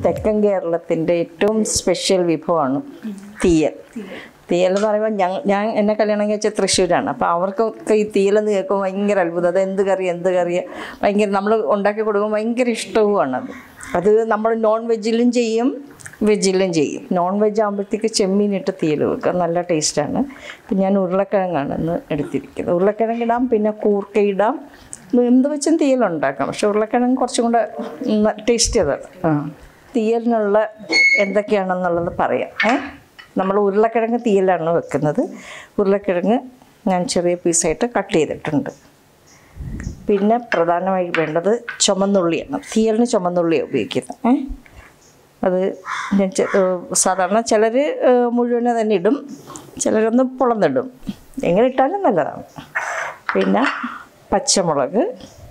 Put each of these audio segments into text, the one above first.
തെക്കൻ കേരളത്തിൻ്റെ ഏറ്റവും സ്പെഷ്യൽ വിഭവമാണ് തീയൽ തീയൽ എന്ന് പറയുമ്പോൾ ഞാൻ ഞാൻ എന്നെ കല്യാണം കഴിച്ച തൃശ്ശൂരാണ് അപ്പോൾ അവർക്കൊക്കെ ഈ തീയലെന്ന് കേൾക്കുമ്പോൾ ഭയങ്കര അത്ഭുതം അത് എന്ത് കറി എന്ത് കറി ഭയങ്കര നമ്മൾ ഉണ്ടാക്കി കൊടുക്കുമ്പോൾ ഭയങ്കര ഇഷ്ടവുമാണത് അത് നമ്മൾ നോൺ വെജിലും ചെയ്യും വെജിലും ചെയ്യും നോൺ വെജ് ആകുമ്പോഴത്തേക്ക് ചെമ്മീനിട്ട് തീയൽ വെക്കുക നല്ല ടേസ്റ്റാണ് ഇപ്പം ഞാൻ ഉരുളക്കിഴങ്ങാണ് ഇന്ന് എടുത്തിരിക്കുന്നത് ഉരുളക്കിഴങ്ങ് ഇടാം പിന്നെ കൂർക്ക ഇടാം എന്ത് വെച്ചും തീയൽ ഉണ്ടാക്കാം പക്ഷെ ഉരുളക്കിഴങ്ങ് കുറച്ചും കൂടെ ടേസ്റ്റ് ചെയ്തത് ആ തീയലിനുള്ള എന്തൊക്കെയാണെന്നുള്ളത് പറയാം ഏ നമ്മൾ ഉരുളക്കിഴങ്ങ് തീയലാണ് വെക്കുന്നത് ഉരുളക്കിഴങ്ങ് ഞാൻ ചെറിയ പീസായിട്ട് കട്ട് ചെയ്തിട്ടുണ്ട് പിന്നെ പ്രധാനമായി വേണ്ടത് ചുമന്നുള്ളിയാണ് തീയലിന് ചുമന്നുള്ളിയാണ് ഉപയോഗിക്കുന്നത് ഏ അത് ഞാൻ ചെ- ഏഹ് സാധാരണ ചിലർ മുഴുവനെ തന്നെ ഇടും ചിലരൊന്ന് പൊളന്നിടും എങ്ങനെ ഇട്ടാലും നല്ലതാണ് പിന്നെ പച്ചമുളക്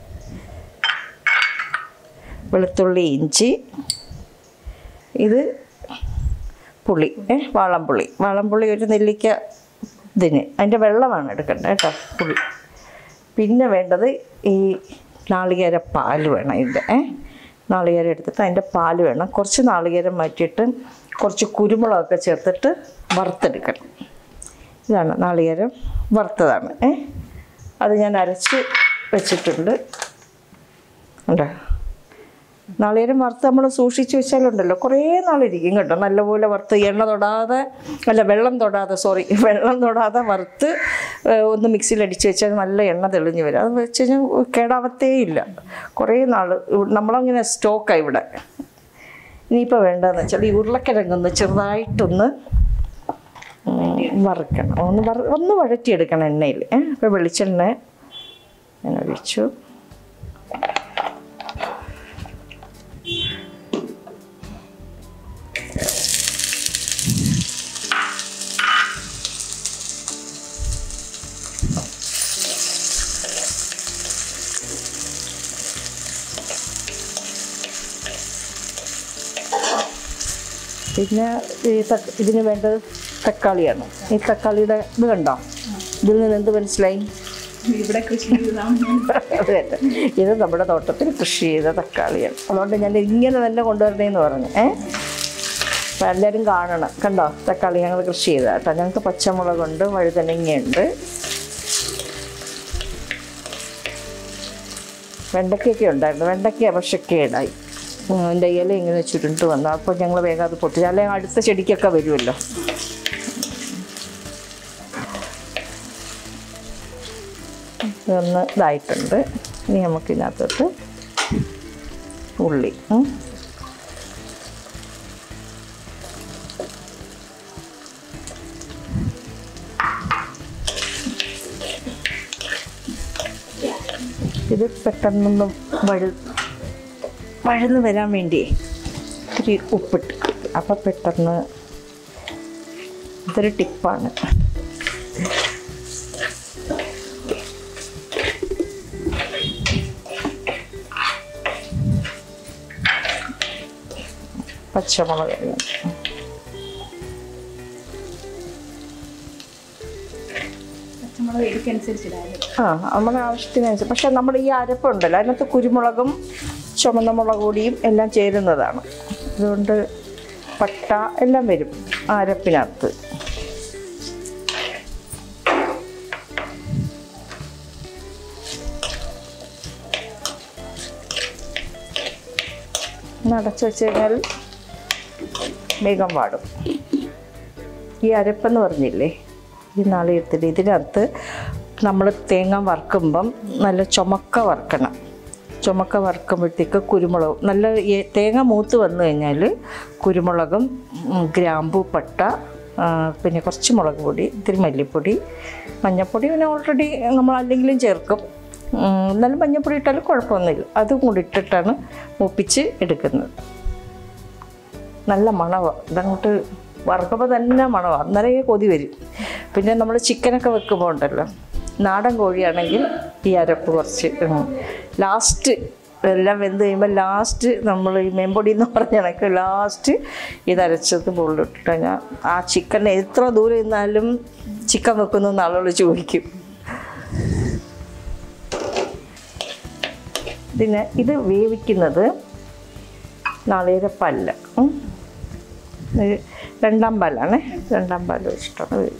വെളുത്തുള്ളി ഇഞ്ചി ഇത് പുളി ഏ വാളംപുളി വാളംപുളി ഒരു നെല്ലിക്ക ഇതിന് അതിൻ്റെ വെള്ളമാണ് എടുക്കേണ്ടത് കേട്ടോ പുളി പിന്നെ വേണ്ടത് ഈ നാളികേര പാൽ വേണം ഇതിൻ്റെ ഏ നാളികേരം എടുത്തിട്ട് അതിൻ്റെ പാൽ വേണം കുറച്ച് നാളികേരം മാറ്റിയിട്ട് കുറച്ച് കുരുമുളകൊക്കെ ചേർത്തിട്ട് വറുത്തെടുക്കണം ഇതാണ് നാളികേരം വറുത്തതാണ് ഏ അത് ഞാൻ അരച്ച് വെച്ചിട്ടുണ്ട് ഉണ്ടോ നാളികേരം വറുത്ത് നമ്മൾ സൂക്ഷിച്ച് വെച്ചാലുണ്ടല്ലോ കുറേ നാളിരിക്കും കേട്ടോ നല്ലപോലെ വറുത്ത് എണ്ണ തൊടാതെ അല്ല വെള്ളം തൊടാതെ സോറി വെള്ളം തൊടാതെ വറുത്ത് ഏഹ്, ഒന്ന് മിക്സിയിൽ അടിച്ച് വെച്ചാൽ നല്ല എണ്ണ തെളിഞ്ഞ് വരും അത് വെച്ച് കഴിഞ്ഞാൽ കേടാവത്തേ ഇല്ല കുറേ നാൾ നമ്മളങ്ങനെ സ്റ്റോക്കാണ് ഇവിടെ ഇനിയിപ്പോൾ വേണ്ടതെന്ന് വെച്ചാൽ ഈ ഉരുളക്കിഴങ്ങൊന്ന് ചെറുതായിട്ടൊന്ന് ഉം, വറുക്കണം ഒന്ന് വറ ഒന്ന് വഴറ്റിയെടുക്കണം എണ്ണയിൽ ഏഹ് അപ്പോൾ വെളിച്ചെണ്ണ ഞാൻ ഒഴിച്ചു പിന്നെ ഈ തക്ക ഇതിന് വേണ്ടത് തക്കാളിയാണ് ഈ തക്കാളിയുടെ ഇത് കണ്ടോ ഇതിൽ നിന്ന് എന്ത് മനസ്സിലായി ഇവിടെ കൃഷി ചെയ്തതാണ് അത് തന്നെ ഇത് നമ്മുടെ തോട്ടത്തിൽ കൃഷി ചെയ്ത തക്കാളിയാണ് അതുകൊണ്ട് ഞാൻ ഇങ്ങനെ തന്നെ കൊണ്ടുവരണേന്ന് പറഞ്ഞു ഏ അപ്പം എല്ലാവരും കാണണം കണ്ടോ തക്കാളി ഞങ്ങൾ കൃഷി ചെയ്ത കേട്ടോ ഞങ്ങൾക്ക് പച്ചമുളകുണ്ട് വഴുതനങ്ങയുണ്ട് വെണ്ടയ്ക്കൊക്കെ ഉണ്ടായിരുന്നു വെണ്ടയ്ക്ക പക്ഷെ കേടായി ഉം, അതിൻ്റെ ഇല ഇങ്ങനെ ചുരുണ്ട് വന്നു അപ്പോൾ ഞങ്ങൾ വേഗം അത് പൊട്ടിച്ചു അല്ലെങ്കിൽ അടുത്ത ചെടിക്കൊക്കെ വരുമല്ലോ ഇതൊന്ന് ഇതായിട്ടുണ്ട് ഇനി നമുക്ക് ഇതിനകത്തോട്ട് ഉള്ളി ഉം. ഇത് പെട്ടെന്നൊന്ന് വഴു വഴന്ന് വരാൻ വേണ്ടി ഇത്തിരി ഉപ്പിട്ട് അപ്പം പെട്ടെന്ന് ഇതൊരു ടിപ്പാണ് പച്ചമുളക് പച്ചമുളക് എരിക്കനുസരിച്ചിടായിരുന്നു ആ നമ്മുടെ ആവശ്യത്തിനനുസരിച്ച് പക്ഷെ നമ്മുടെ ഈ അരപ്പുണ്ടല്ലോ അതിനകത്ത് കുരുമുളകും ചുമന്ന മുളക് പൊടിയും എല്ലാം ചേരുന്നതാണ് അതുകൊണ്ട് പട്ട എല്ലാം വരും ആ അരപ്പിനകത്ത് ഒന്ന് അടച്ചു വെച്ച് കഴിഞ്ഞാൽ വേഗം വാടും ഈ അരപ്പെന്ന് പറഞ്ഞില്ലേ ഈ നാളികത്തിൽ ഇതിനകത്ത് നമ്മൾ തേങ്ങ വറുക്കുമ്പം നല്ല ചുമക്ക വറുക്കണം ചുമക്ക വറുക്കുമ്പോഴത്തേക്ക് കുരുമുളകും നല്ല ഏ- തേങ്ങ മൂത്ത് വന്നു കഴിഞ്ഞാൽ കുരുമുളകും ഉം, ഗ്രാമ്പു പട്ട ആ, പിന്നെ കുറച്ച് മുളക് പൊടി ഇത്തിരി മല്ലിപ്പൊടി മഞ്ഞൾപ്പൊടി പിന്നെ ഓൾറെഡി നമ്മൾ അല്ലെങ്കിലും ചേർക്കും ഉം, എന്നാലും മഞ്ഞൾപ്പൊടി ഇട്ടാലും കുഴപ്പമൊന്നുമില്ല അതും കൂടി ഇട്ടിട്ടാണ് മൂപ്പിച്ച് എടുക്കുന്നത് നല്ല മണമാണ് ഇതങ്ങോട്ട് വറുക്കുമ്പോൾ തന്നെ മണമാണ് അന്നേരമേ കൊതി വരും പിന്നെ നമ്മൾ ചിക്കനൊക്കെ വെക്കുമ്പോൾ ഉണ്ടല്ലോ നാടൻ കോഴിയാണെങ്കിൽ ഈ അരപ്പ് കുറച്ച് ലാസ്റ്റ് എല്ലാം വെന്ത് കഴിയുമ്പോൾ ലാസ്റ്റ് നമ്മൾ ഈ മെമ്പൊടി എന്ന് പറഞ്ഞ കണക്ക് ലാസ്റ്റ് ഇത് അരച്ചത് മുകളിലിട്ട് കഴിഞ്ഞാൽ ആ ചിക്കൻ എത്ര ദൂരം ഇരുന്നാലും ചിക്കൻ വെക്കുന്നു എന്ന് ആളുകൾ ചോദിക്കും പിന്നെ ഇത് വേവിക്കുന്നത് നാളികേരപ്പല്ല ഉം. ഇത് രണ്ടാം പാലാണ് രണ്ടാം പാൽ വെച്ചിട്ടാണ് ഇത്.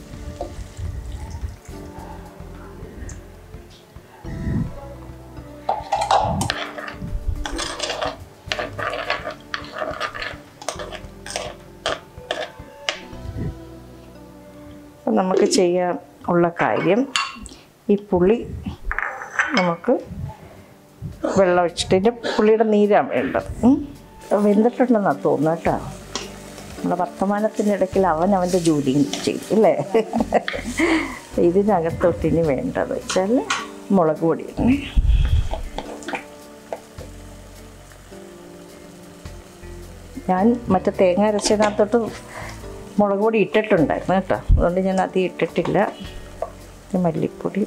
അപ്പം നമുക്ക് ചെയ്യാൻ ഉള്ള കാര്യം ഈ പുളി നമുക്ക് വെള്ളം ഒഴിച്ചിട്ട് ഇതിൻ്റെ പുളിയുടെ നീരാണ് വേണ്ടത് ഉം. വെന്തിട്ടുണ്ടെന്നാണ് തോന്നുന്നത് കേട്ടോ നമ്മുടെ വർത്തമാനത്തിൻ്റെ ഇടയ്ക്കിൽ അവൻ അവൻ്റെ ജോലിയും ചെയ്യും അല്ലേ ഇതിനകത്തോട്ട് ഇനി വേണ്ടത് വെച്ചാൽ മുളക് പൊടി ഇടണേ. ഞാൻ മറ്റേ തേങ്ങ അരച്ചതിനകത്തോട്ട് മുളക് പൊടി ഇട്ടിട്ടുണ്ടായിരുന്നു കേട്ടോ അതുകൊണ്ട് ഞാൻ അത് ഇട്ടിട്ടില്ല ഇത് മല്ലിപ്പൊടി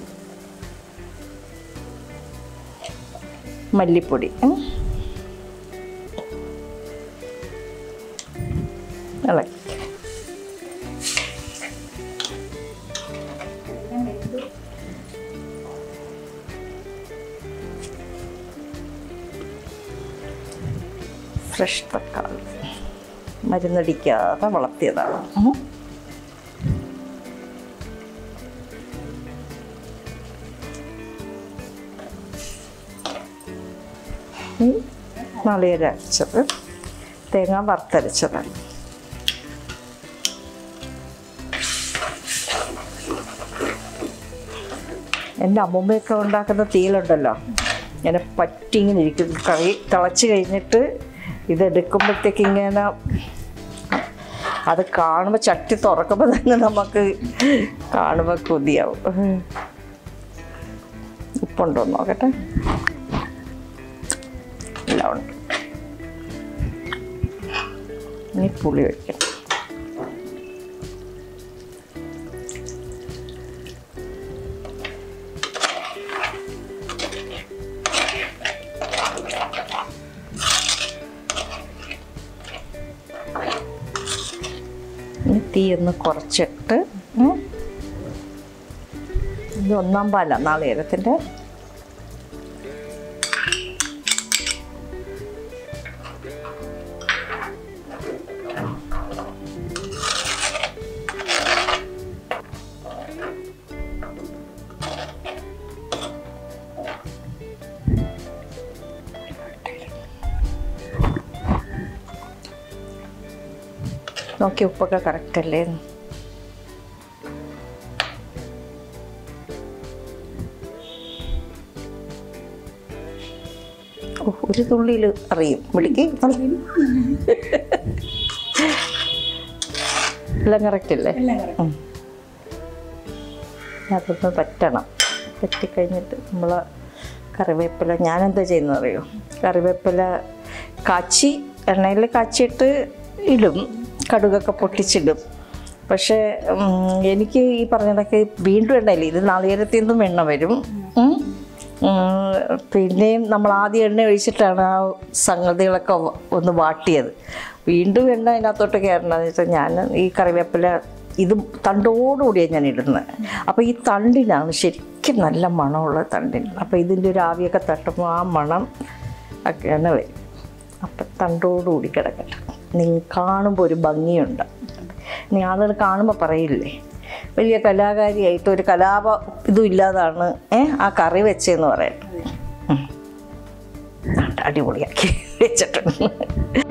മല്ലിപ്പൊടി ഉം. ഇളക്കി ഫ്രഷ് തക്കാളി മരുന്നടിക്കാതെ വളർത്തിയതാണ് ഉം. ഈ നാളികേരം അരച്ചത് തേങ്ങ വറുത്തരച്ചതാണ് എൻ്റെ അമ്മൂമ്മയൊക്കെ ഉണ്ടാക്കുന്ന തീയിലുണ്ടല്ലോ ഇങ്ങനെ പറ്റി ഇങ്ങനെ ഇരിക്കും കറി തിളച്ച് കഴിഞ്ഞിട്ട് ഇതെടുക്കുമ്പോഴത്തേക്ക് ഇങ്ങനെ അത് കാണുമ്പോൾ ചട്ടി തുറക്കുമ്പോൾ തന്നെ നമുക്ക് കാണുമ്പോൾ കൊതിയാവും ഉപ്പുണ്ടോ എന്ന് നോക്കട്ടെ എല്ലാം ഉണ്ട് ഇനി പുളി ഒഴിക്കണം ഇനി തീ ഒന്ന് കുറച്ചിട്ട് ഉം. ഇത് ഒന്നാം പാല നാളികേരത്തിൻ്റെ നോക്കി ഉപ്പൊക്കെ കറക്റ്റ് അല്ലേ ഓ, ഒരു തുള്ളിയിൽ അറിയും വിളിക്ക് എല്ലാം കറക്റ്റ് അല്ലേ എല്ലാം correct. ഉം. അതൊന്ന് പറ്റണം പറ്റിക്കഴിഞ്ഞിട്ട് നമ്മൾ കറിവേപ്പില ഞാനെന്താ ചെയ്യുന്നത് അറിയോ കറിവേപ്പില കാച്ചി എണ്ണയിൽ കാച്ചിയിട്ട് ഇടും കടുകൊക്കെ പൊട്ടിച്ചിടും പക്ഷേ ഉം, എനിക്ക് ഈ പറഞ്ഞതൊക്കെ വീണ്ടും എണ്ണയിൽ ഇത് നാളികേരത്തിൽ നിന്നും എണ്ണ വരും ഉം. ഉം, പിന്നെയും നമ്മൾ ആദ്യം എണ്ണ ഒഴിച്ചിട്ടാണ് ആ സംഗതികളൊക്കെ വ- ഒന്ന് വാട്ടിയത് വീണ്ടും എണ്ണ അതിനകത്തോട്ട് കയറണമെന്ന് വെച്ചാൽ ഞാൻ ഈ കറിവേപ്പില ഇത് തണ്ടോടുകൂടിയാണ് ഞാൻ ഇടുന്നത് അപ്പോൾ ഈ തണ്ടിനാണ് ശരിക്കും നല്ല മണമുള്ള തണ്ടിന് അപ്പോൾ ഇതിൻ്റെ ഒരു ആവിയൊക്കെ തട്ടുമ്പോൾ ആ മണം ഒക്കെയാണ് വരും അപ്പം തണ്ടോടുകൂടി കിടക്കട്ടെ നിങ്ങൾ കാണുമ്പോൾ ഒരു ഭംഗിയുണ്ട് നീ ആളുകൾ കാണുമ്പോൾ പറയില്ലേ വലിയ കലാകാരിയായിട്ട് ഒരു കലാപ ഇതും ഇല്ലാതാണ് ഏ ആ കറി വെച്ചതെന്ന് പറയുന്നത് ഉം. ദാണ്ട അടിപൊളിയാക്കി വെച്ചിട്ടുണ്ട്